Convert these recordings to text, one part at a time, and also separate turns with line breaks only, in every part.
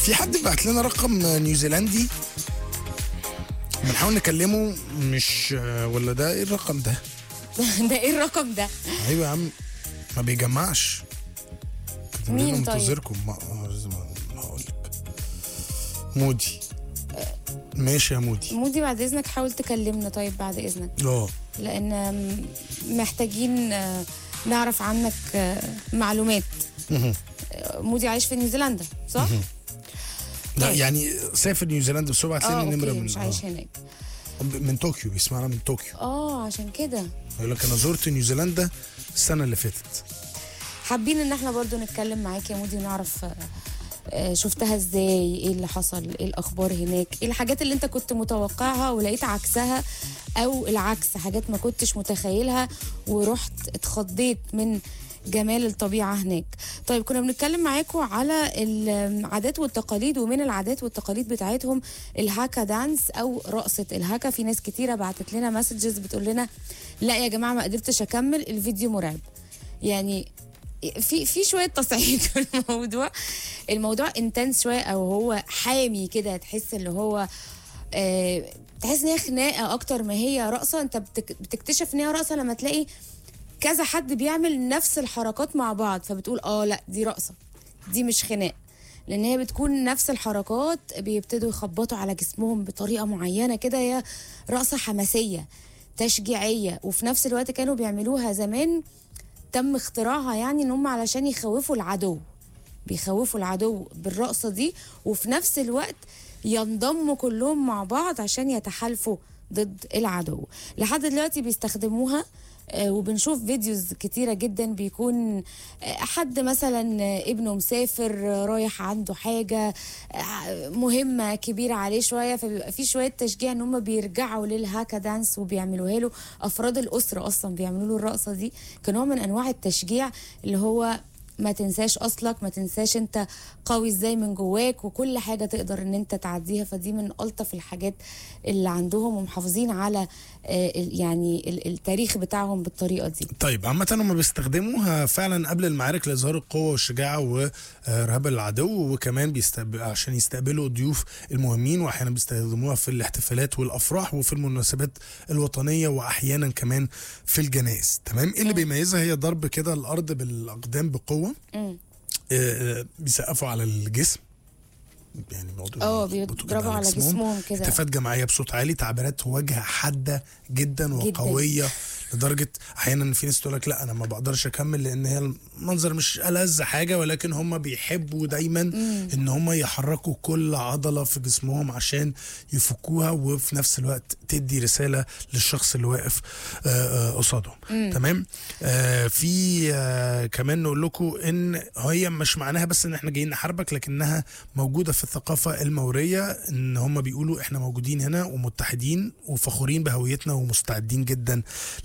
في حد بعت لنا رقم نيوزيلندي بنحاول نكلمه مش ولا ده ايه الرقم ده
ده ايه الرقم ده
ايوه يا عم ما بيجمعش كاتب
مين
لنا
طيب؟
منتظركم ما ما هقول لك مودي ماشي يا مودي
مودي بعد اذنك حاول تكلمنا طيب بعد اذنك
اه
لان م- محتاجين آه، نعرف عنك آه، معلومات
مهم.
آه، مودي عايش في نيوزيلندا صح؟
لا
طيب.
يعني سافر نيوزيلندا بس هو بعت
اه
لنا نمره
اوكي
من
مش عايش هناك
آه. من طوكيو بيسمعنا من طوكيو
اه عشان كده
يقول لك انا زرت نيوزيلندا السنه اللي فاتت
حابين ان احنا برضو نتكلم معاك يا مودي ونعرف آه، آه، شفتها ازاي ايه اللي حصل ايه الاخبار هناك ايه الحاجات اللي انت كنت متوقعها ولقيت عكسها او العكس حاجات ما كنتش متخيلها ورحت اتخضيت من جمال الطبيعة هناك طيب كنا بنتكلم معاكم على العادات والتقاليد ومن العادات والتقاليد بتاعتهم الهاكا دانس او رقصة الهاكا في ناس كتيرة بعتت لنا مسجز بتقول لنا لا يا جماعة ما قدرتش اكمل الفيديو مرعب يعني في في شويه تصعيد في الموضوع الموضوع انتنس شويه او هو حامي كده تحس اللي هو آه تحس ان هي خناقه اكتر ما هي رقصه انت بتك بتكتشف ان هي رقصه لما تلاقي كذا حد بيعمل نفس الحركات مع بعض فبتقول اه لا دي رقصه دي مش خناق لان هي بتكون نفس الحركات بيبتدوا يخبطوا على جسمهم بطريقه معينه كده هي رقصه حماسيه تشجيعيه وفي نفس الوقت كانوا بيعملوها زمان تم اختراعها يعني ان هم علشان يخوفوا العدو بيخوفوا العدو بالرقصه دي وفي نفس الوقت ينضموا كلهم مع بعض عشان يتحالفوا ضد العدو لحد دلوقتي بيستخدموها آه، وبنشوف فيديوز كتيرة جدا بيكون آه، حد مثلا آه، ابنه مسافر آه، رايح عنده حاجة آه، مهمة كبيرة عليه شوية فبيبقى في شوية تشجيع ان هم بيرجعوا للهاكا دانس وبيعملوها له افراد الاسرة اصلا بيعملوا له الرقصة دي كنوع من انواع التشجيع اللي هو ما تنساش اصلك ما تنساش انت قوي ازاي من جواك وكل حاجه تقدر ان انت تعديها فدي من الطف الحاجات اللي عندهم ومحافظين على آه، ال- يعني ال- التاريخ بتاعهم بالطريقه دي
طيب عامة هم بيستخدموها فعلا قبل المعارك لإظهار القوة والشجاعة ورهاب العدو وكمان بيستقبل عشان يستقبلوا الضيوف المهمين وأحيانا بيستخدموها في الاحتفالات والأفراح وفي المناسبات الوطنية وأحيانا كمان في الجنائز تمام إيه اللي بيميزها هي ضرب كده الأرض بالأقدام بقوة
مم.
آه، آه، بيسقفوا على الجسم يعني موضوع
اه
يخبطوا كده
بيضربوا على جسمهم كده
هتافات جماعيه بصوت عالي تعبيرات وجه حاده جدا وقويه لدرجه احيانا في ناس تقول لك لا انا ما بقدرش اكمل لان هي المنظر مش ألذ حاجه ولكن هم بيحبوا دايما ان هم يحركوا كل عضله في جسمهم عشان يفكوها وفي نفس الوقت تدي رساله للشخص اللي واقف آه، آه، قصادهم تمام آه، في آه، كمان نقول لكم ان هي مش معناها بس ان احنا جايين نحاربك لكنها موجوده في الثقافه الموريه ان هم بيقولوا احنا موجودين هنا ومتحدين وفخورين بهويتنا ومستعدين جدا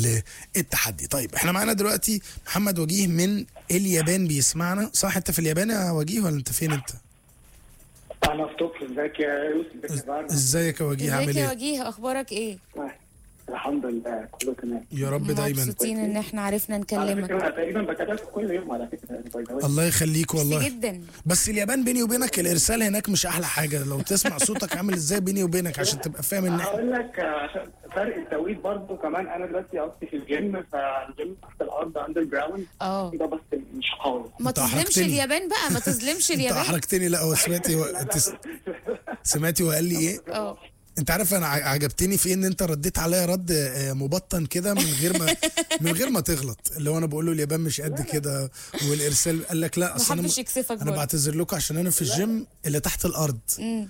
للتحدي طيب احنا معانا دلوقتي محمد وجيه من اليابان بيسمعنا صح انت في اليابان يا وجيه ولا انت فين انت
انا في طوكيو ازيك يا يوسف ازيك يا بارنا؟
ازيك يا وجيه
ازيك
عامل
يا
ايه
وجيه اخبارك ايه
الحمد لله كله تمام
يا رب دايما
مبسوطين ان احنا عرفنا
على
نكلمك
فكره انا تقريبا بتابعك كل يوم على فكره يعني باي ذا واي.
الله يخليك
ميرسي
والله
جدا
بس اليابان بيني وبينك الارسال هناك مش احلى حاجه لو تسمع صوتك عامل ازاي بيني وبينك عشان تبقى فاهم ان
هقول لك آه، عشان فرق التوقيت برضو كمان انا دلوقتي قصدي في الجيم فالجيم تحت الارض اندر جراوند
اه
كده بس مش قوي
ما
انت
تظلمش
أحرجتني.
اليابان بقى ما تظلمش
انت
اليابان
احرجتني لا هو سمعتي و... انت س- سمعتي وقال لي ايه
اه
انت عارف انا ع- عجبتني في ان انت رديت عليا رد آه، مبطن كده من غير ما من غير ما تغلط اللي هو انا بقول له اليابان مش قد كده والارسال قال لك لا
ما
اصل انا
حبش يكسفك
انا
برضه
بعتذر لكم عشان انا في الجيم اللي تحت الارض
مم.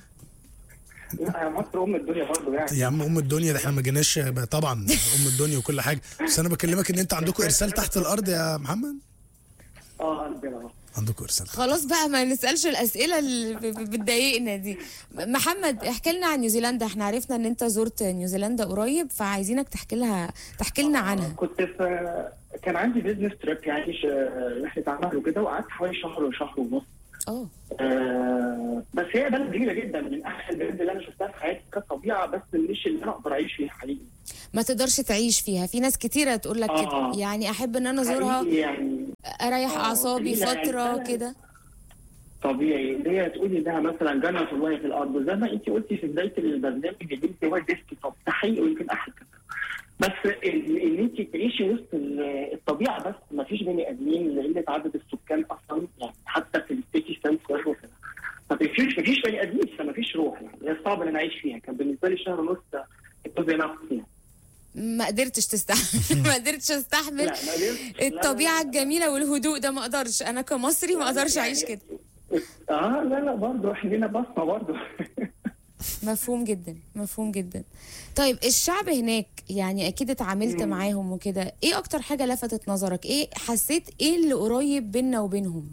لا يا مصر ام الدنيا برضو يعني
يا عم ام الدنيا ده احنا ما جيناش طبعا ام الدنيا وكل حاجه بس انا بكلمك ان انت عندكم ارسال تحت الارض يا محمد
اه عندنا اهو
عندكم ارسال
خلاص بقى ما نسألش الأسئلة اللي ب- ب- بتضايقنا دي محمد احكي لنا عن نيوزيلندا احنا عرفنا ان انت زرت نيوزيلندا قريب فعايزينك تحكي لها تحكي لنا عنها
كنت في كان عندي بيزنس تريب يعني ش- رحله عمل وكده وقعدت حوالي شهر وشهر ونص
اه
آه بس هي بلد جميله جدا من احسن البلاد اللي انا شفتها في حياتي كطبيعه بس مش اللي انا اقدر اعيش فيها حقيقي
ما تقدرش تعيش فيها في ناس كتيرة تقول لك كده
آه.
يعني احب ان انا ازورها
حقيقي يعني
اريح
آه،
اعصابي
جميلة يعني
فترة
فعلا.
كده
طبيعي اللي هي تقولي انها مثلا جنة الله في الارض زي ما انت قلتي في بدايه البرنامج ان انت هو ديسك توب ده حقيقي ويمكن احلى بس ان ان انت تعيشي وسط ال- الطبيعه بس ما فيش بني ادمين لقله عدد السكان اصلا يعني حتى في السيتي سنتر وكده ما فيش ما فيش بني ادمين فما فيش روح يعني هي صعب ان انا اعيش فيها كان بالنسبه لي شهر ونص كنت زي ما فيها
ما قدرتش تستحمل ما قدرتش استحمل
لا ما قدرتش. لا، لا،
الطبيعه
لا.
الجميله والهدوء ده ما اقدرش انا كمصري ما اقدرش اعيش كده
اه لا لا برضه احنا لينا بصمه برضه
مفهوم جدا مفهوم جدا طيب الشعب هناك يعني اكيد اتعاملت معاهم وكده ايه اكتر حاجه لفتت نظرك ايه حسيت ايه اللي قريب بيننا وبينهم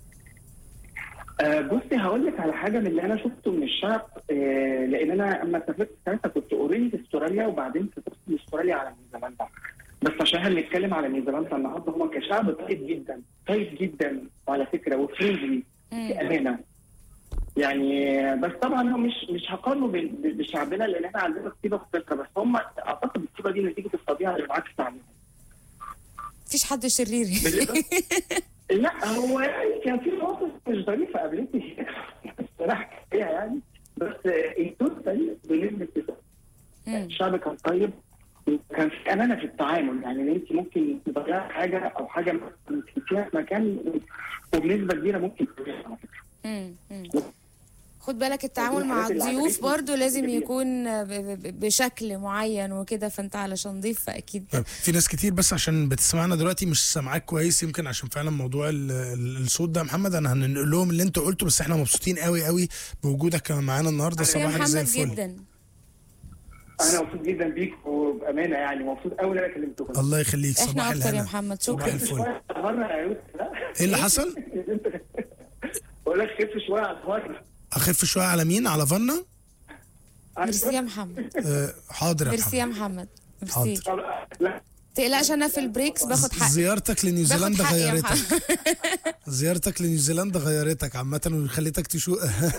آه بصي هقول لك على حاجه من اللي انا شفته من الشعب آه لان انا اما سافرت ساعتها كنت اوريدي في استراليا وبعدين سافرت من استراليا على نيوزيلندا بس عشان احنا بنتكلم على نيوزيلندا النهارده هم كشعب طيب جدا طيب جدا وعلى فكره وفريندلي في امانه يعني بس طبعا هو مش مش هقارنه بال- بال- بشعبنا لان احنا عندنا الطيبه مختلفه بس هم اعتقد الطيبه دي نتيجه الطبيعه اللي معاك عليهم
مفيش حد شرير
بالإضافة- لا هو يعني كان في مواقف مش ظريفه قابلتني الصراحه فيها يعني بس التوتال بنسبه
مم.
الشعب كان طيب وكان في امانه في التعامل يعني ان انت ممكن تضيعي حاجه او حاجه مثلاً تنسيها في مكان وبنسبه كبيره ممكن تضيعها على فكره
مم. مم. خد بالك التعامل مع
الحاجات اللي
الضيوف
عجبتني
برضو لازم
كتير.
يكون ب- ب- بشكل معين وكده فانت علشان ضيف فاكيد
طيب في ناس كتير بس عشان بتسمعنا دلوقتي مش سامعاك كويس يمكن عشان فعلا موضوع ال- ال- الصوت ده يا محمد انا هننقل لهم اللي انت قلته بس احنا مبسوطين قوي قوي بوجودك معانا النهارده
يا
صباحك زي
محمد
الفل
جدا
انا مبسوط جدا بيك وبامانه يعني مبسوط قوي ان انا كلمتكم
الله يخليك صباح
احنا اكتر يا
الهنا
محمد
صباح
شكرا
الفل
مره يا يوسف لا
ايه اللي حصل؟
بقول لك خف شويه على الفرق
اخف شويه على مين على فنا
ميرسي يا محمد
آه حاضر يا
ميرسي يا
محمد
محمد ميرسي
حاضر.
لا
تقلقش انا في البريكس باخد حقي
زيارتك
باخد
لنيوزيلندا
حقي يا
غيرتك
محمد
زيارتك لنيوزيلندا غيرتك عامة وخليتك تشو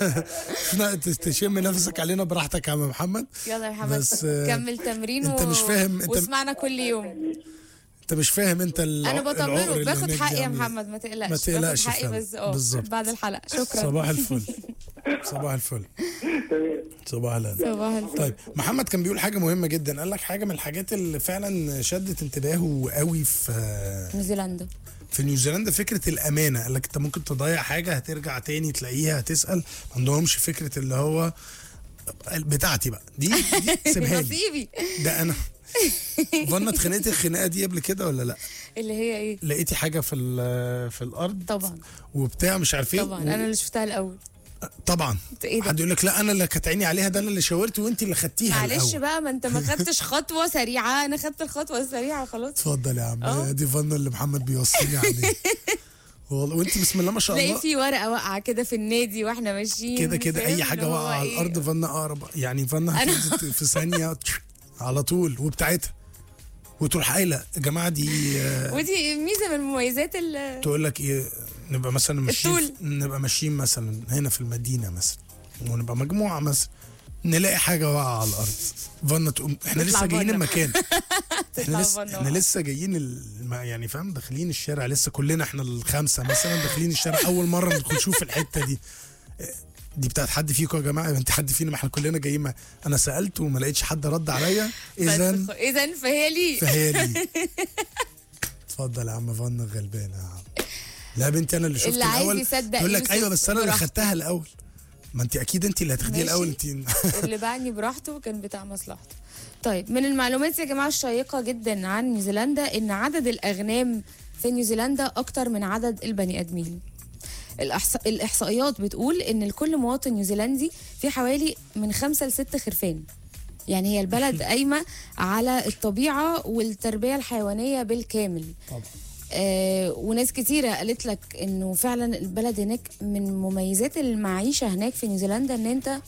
تشم نفسك علينا براحتك يا عم محمد
يلا يا محمد
بس، آه،
كمل تمرين
انت مش فاهم- انت-
واسمعنا كل يوم
انت مش فاهم انت الع-
انا
العقر
بطمنه
اللي
باخد
هناك
حقي
دي
يا
عامل ايه.
محمد ما تقلقش
ما تقلقش
باخد حقي
فعلا.
بس اه
بالظبط.
بعد الحلقه شكرا
صباح الفل صباح الفل
تمام
صباح الهنا
صباح الفل
طيب محمد كان بيقول حاجة مهمة جدا قال لك حاجة من الحاجات اللي فعلا شدت انتباهه قوي في
نيوزيلندا
في نيوزيلندا فكرة الأمانة قال لك أنت ممكن تضيع حاجة هترجع تاني تلاقيها هتسأل ما عندهمش فكرة اللي هو بتاعتي بقى دي دي سيبها لي
نصيبي
ده أنا فانا اتخانقتي الخناقة دي قبل كده ولا لا؟
اللي هي ايه
لقيتي حاجة في ال- في الأرض
طبعا
وبتاع مش عارف ايه
طبعا انا اللي شفتها الاول
طبعا
ايه ده
حد يقول لك لا انا اللي كانت عيني عليها ده انا اللي شاورت وانت اللي خدتيها
معلش
الأول.
بقى ما انت ما خدتش خطوه سريعه انا خدت الخطوه السريعه خلاص
اتفضل يا عم
اه.
دي فانا اللي محمد بيوصيني عليه والله وانت بسم الله ما شاء
تلاقي
الله
في ورقه واقعه كده في النادي واحنا ماشيين
كده كده
فاهم
اي حاجه
اللي هو
واقعه على
ايه؟
الارض فانا اقرب يعني فانا هتنزل في ثانيه على طول وبتاعتها وتروح قايله يا جماعه دي آه،
ودي ميزه من مميزات ال
تقول لك ايه نبقى مثلا ماشيين
الطول.
نبقى ماشيين مثلا هنا في المدينه مثلا ونبقى مجموعه مثلا نلاقي حاجه واقعه على الارض فانا تقوم احنا
تطلع
لسه جايين
بره.
المكان
تطلع
احنا لسه
بره
احنا
بقى.
لسه جايين الم... يعني فاهم داخلين الشارع لسه كلنا احنا الخمسه مثلا داخلين الشارع اول مره ندخل نشوف الحته دي دي بتاعت حد فيكم يا جماعه انت حد فينا ما احنا كلنا جايين ما انا سالت وما لقيتش حد رد عليا اذا
بس- اذا فهي لي
فهي لي اتفضل يا عم فن غلبانه يا عم لا يا بنتي انا اللي شفت
اللي عايز
الاول
يصدق
يقول لك
يوسف
ايوه بس انا اللي
براحته.
خدتها الاول ما انت اكيد انت اللي هتاخديها
ماشي.
الاول انت
اللي باعني براحته كان بتاع مصلحته طيب من المعلومات يا جماعه الشيقه جدا عن نيوزيلندا ان عدد الاغنام في نيوزيلندا اكتر من عدد البني ادمين الأحص... الاحصائيات بتقول ان لكل مواطن نيوزيلندي في حوالي من خمسة لست خرفان يعني هي البلد قايمه على الطبيعه والتربيه الحيوانيه بالكامل
طبعا
آه وناس كتيرة قالت لك انه فعلا البلد هناك من مميزات المعيشة هناك في نيوزيلندا ان انت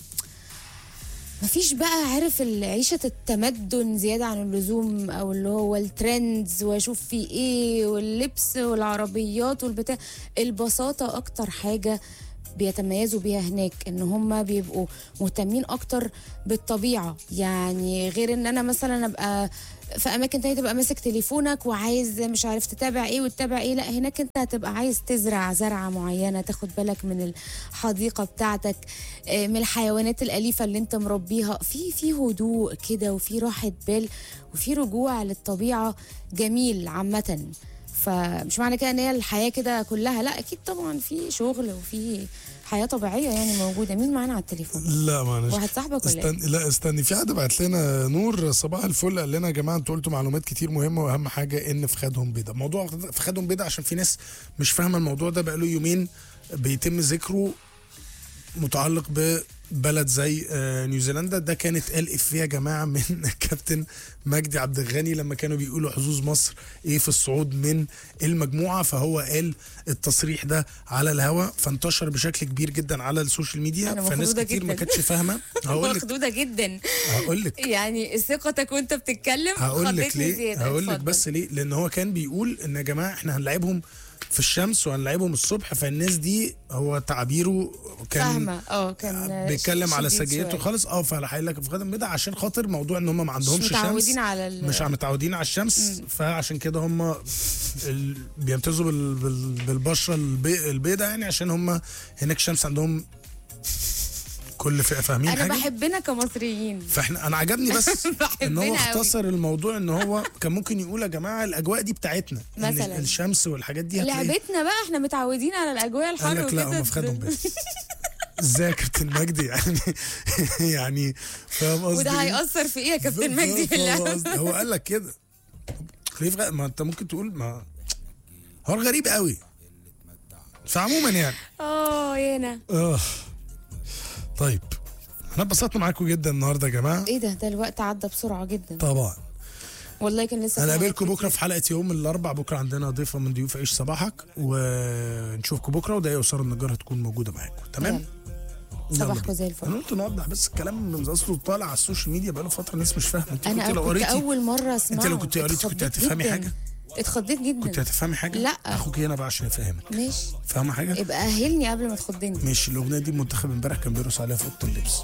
مفيش بقى عارف ال- عيشة التمدن زيادة عن اللزوم او اللي هو الترندز واشوف في ايه واللبس والعربيات والبتاع البساطة اكتر حاجة بيتميزوا بيها هناك ان هم بيبقوا مهتمين اكتر بالطبيعه يعني غير ان انا مثلا ابقى في اماكن تانية تبقى ماسك تليفونك وعايز مش عارف تتابع ايه وتتابع ايه لا هناك انت هتبقى عايز تزرع زرعه معينه تاخد بالك من الحديقه بتاعتك آه، من الحيوانات الاليفه اللي انت مربيها في في هدوء كده وفي راحه بال وفي رجوع للطبيعه جميل عامه فمش معنى كده ان هي الحياه كده كلها لا اكيد طبعا في شغل وفي حياه طبيعيه يعني موجوده مين معانا على التليفون
لا معلش
واحد صاحبك ولا ايه
استني لا استني في حد بعت لنا نور صباح الفل قال لنا يا جماعه انتوا قلتوا معلومات كتير مهمه واهم حاجه ان فخادهم بيضاء موضوع فخادهم بيضاء عشان في ناس مش فاهمه الموضوع ده بقاله يومين بيتم ذكره متعلق ببلد زي آه، نيوزيلندا ده كانت قال افيه يا جماعه من كابتن مجدي عبد الغني لما كانوا بيقولوا حظوظ مصر ايه في الصعود من المجموعه فهو قال التصريح ده على الهوا فانتشر بشكل كبير جدا على السوشيال ميديا
أنا
فناس
مخضوضة
كتير ما
جداً.
كانتش فاهمه هقول لك
مخدوده جدا
هقول لك
يعني ثقتك وانت بتتكلم
هقول لك
خضتني
ليه
زيادة.
هقول لك
اتفضل.
بس ليه لان هو كان بيقول ان يا جماعه احنا هنلعبهم في الشمس وهنلعبهم الصبح فالناس دي هو تعبيره كان
فاهمه اه كان
بيتكلم على
شديد
سجيته
شوية.
خالص اه فهيقول لك في خدم بيضاء عشان خاطر موضوع ان هم ما عندهمش
مش
شمس
متعودين على ال...
مش متعودين على الشمس فعشان كده هم ال... بيمتازوا بال... بال... بالبشره البي... البيضاء يعني عشان هم هناك الشمس عندهم كل فئه فاهمين
انا
حاجه
بحبنا كمصريين
فاحنا انا عجبني بس ان
بحبنا
هو
قوي.
اختصر الموضوع ان هو كان ممكن يقول يا جماعه الاجواء دي بتاعتنا إن
مثلاً.
الشمس والحاجات دي هتلاقي
لعبتنا بقى احنا متعودين على الاجواء الحر
قال لك لا
وكده.
هم في خدهم بيض ازاي يا كابتن مجدي يعني يعني فاهم قصدي
وده
إيه؟
هيأثر في ايه يا كابتن مجدي في
فاهم
اللعب
قصدي؟ هو قال لك كده ليه في غ- ما انت ممكن تقول ما هو غريب قوي فعموما يعني
اه يانا
اه طيب احنا اتبسطنا معاكم جدا النهارده يا جماعه
ايه ده ده الوقت عدى بسرعه جدا
طبعا
والله كان لسه في
هنقابلكم
حاجات
بكره في حلقه يوم الاربع بكره عندنا ضيفه من ضيوف عيش صباحك ونشوفكم بكره ودقيقه وساره النجار هتكون موجوده معاكم تمام
يلا.
يلا
صباحكم
بينا.
زي الفل
انا قلت نوضح بس الكلام من اصله طالع على السوشيال ميديا بقاله فتره الناس مش فاهمه انت
انا
كنت لو
كنت
قريتي
اول مره اسمعه
لو كنت قريتي كنت
اتخضيت
هتفهمي
جداً.
حاجة؟
اتخضيت جدا
كنت هتفهمي حاجه
لا.
اخوك هنا بقى عشان يفهمك
ماشي
فاهمه حاجه
يبقى اهلني قبل ما تخضني
ماشي الاغنيه دي المنتخب امبارح كان بيرقص عليها في اوضه اللبس